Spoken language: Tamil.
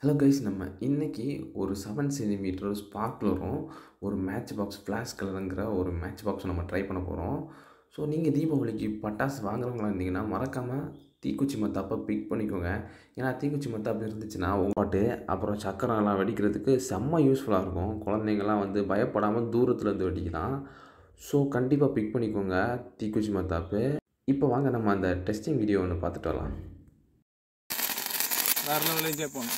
ஹலோ கைஸ் நம்ம இன்றைக்கி ஒரு செவன் சென்டிமீட்டர் ஸ்பார்க்லரும் ஒரு மேட்ச் பாக்ஸ் ஃப்ளாஷ் கலருங்கிற ஒரு மேட்ச் பாக்ஸ் நம்ம ட்ரை பண்ண போகிறோம் ஸோ நீங்கள் தீபாவளிக்கு பட்டாசு வாங்குறவங்களா இருந்தீங்கன்னா மறக்காமல் தீக்குச்சி மத்தாப்பை பிக் பண்ணிக்கோங்க ஏன்னா தீக்குச்சி மத்தாப்பு இருந்துச்சுன்னா பாட்டு அப்புறம் சக்கரம்லாம் வெடிக்கிறதுக்கு செம்ம யூஸ்ஃபுல்லாக இருக்கும் குழந்தைங்கள்லாம் வந்து பயப்படாமல் தூரத்துலேருந்து வெடிக்கலாம் ஸோ கண்டிப்பாக பிக் பண்ணிக்கோங்க தீக்குச்சி மத்தாப்பு இப்போ வாங்க நம்ம அந்த டெஸ்டிங் வீடியோ ஒன்று பார்த்துட்டு வரலாம் வேறு லெவலேஜே போகணும்